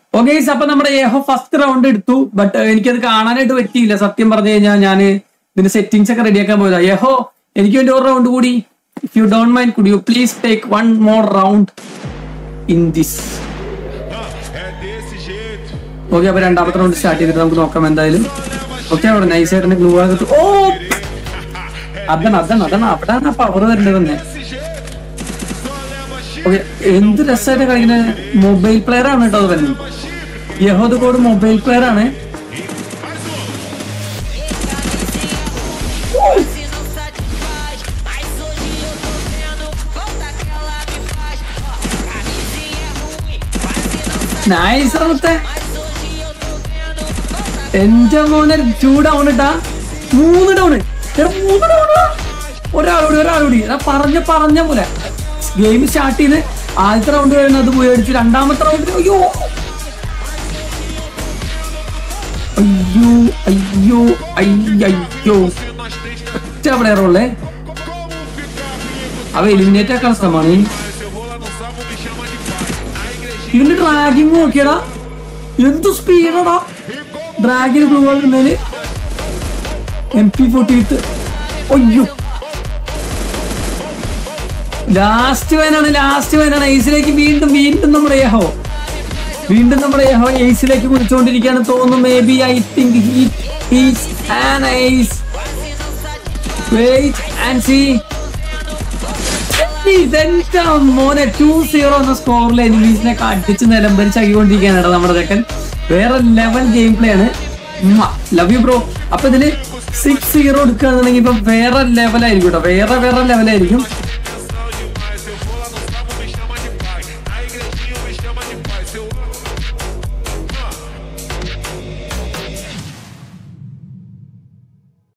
Okay അപ്പൊ നമ്മുടെ ഏഹോ ഫസ്റ്റ് റൗണ്ട് എടുത്തു ബട്ട് എനിക്കത് കാണാനായിട്ട് പറ്റിയില്ല സത്യം പറഞ്ഞു കഴിഞ്ഞാൽ ഞാൻ ഇതിന്റെ സെറ്റിംഗ്സ് ഒക്കെ റെഡിയാക്കാൻ പോയതാ ഏഹോ എനിക്ക് വേണ്ടി ഒരു റൗണ്ട് കൂടി if you don't mind could you please take one more round in this É desse jeito. Okay അപ്പൊ രണ്ടാമത്തെ റൗണ്ട് സ്റ്റാർട്ട് ചെയ്തിട്ട് നമുക്ക് നോക്കാം എന്തായാലും ഓക്കെ അവിടെ നൈസ് ആയിട്ട് ഗ്ലൂ ആകത്ത് ഓ അതാണ് അതാണ് അതാണ് അവിടെയാണ് പവർ വരേണ്ടത് തന്നെ Desse jeito. Só leva chifre. Okay എന്ത് രസമായിട്ട് കളിക്കുന്ന മൊബൈൽ പ്ലെയർ ആണ് കേട്ടോ അത് തന്നെ യഹോദ് കോഡ് മൊബൈൽ പ്ലെയർ ആണ് Se não satisfaz, mas hoje eu tô vendo falta que ela me faz. Ó, camisinha é ruim, mas se não nice റൗത്തെ mas hoje eu tô vendo falta എന്റെ മോനെ ടൂ ഡൗൺ ഇട്ടാ മൂന്ന് ഡൗൺ മൂന്ന് down ഒരാളോടി ഒരാളോടി എടാ പറഞ്ഞ പറഞ്ഞ പോലെ ഗെയിം സ്റ്റാർട്ട് ചെയ്ത് ആദ്യത്തെ റൗണ്ട് കഴിഞ്ഞ് അത് പോയി അടിച്ചു രണ്ടാമത്തെ റൗണ്ട് അയ്യോ അയ്യോ അയ്യോ അയ്യോ ഒറ്റ പ്ലെയർ ഉള്ളേ അവ എലിമിനേറ്റ് ആക്കാൻ ശ്രമമാണ് Se eu vou lá no sábado, me chama de pai. ഇവന്റെ ഡ്രാഗിങ് നോക്കിയടാ എന്ത് സ്പീഡാടാ ഡ്രാഗിന് പോകുന്നതിന് എം പി ഫോർട്ടി വിത്ത് ഒയ്യോ ലാസ്റ്റ് വൈനാണ് ലാസ്റ്റ് വൈനാണ് ഐസിലേക്ക് വീണ്ടും വീണ്ടും നമ്മുടെ ഏഹോ വീണ്ടും നമ്മുടെ ഏഹോ ഐസിലേക്ക് കുറിച്ചുകൊണ്ടിരിക്കുകയാണ് തോന്നുന്നു maybe I think he's an ice wait and see ഇതെന്താ മോനെ ടു സീറോ എന്ന സ്കോറിൽ എനിമീസിനെ അടിച്ച് നിലംബരിച്ചാക്കിക്കൊണ്ടിരിക്കുകയാണ് നമ്മുടെ ചെക്കൻ വേറെ ലെവൽ ഗെയിം പ്ലേ ആണ് ലവ് യു ബ്രോ അപ്പൊ ഇതില് സിക്സ് സീറോ എടുക്കുകയാണെന്നുണ്ടെങ്കിൽ ഇപ്പൊ വേറെ ലെവലായിരിക്കും കേട്ടോ വേറെ വേറെ ലെവലായിരിക്കും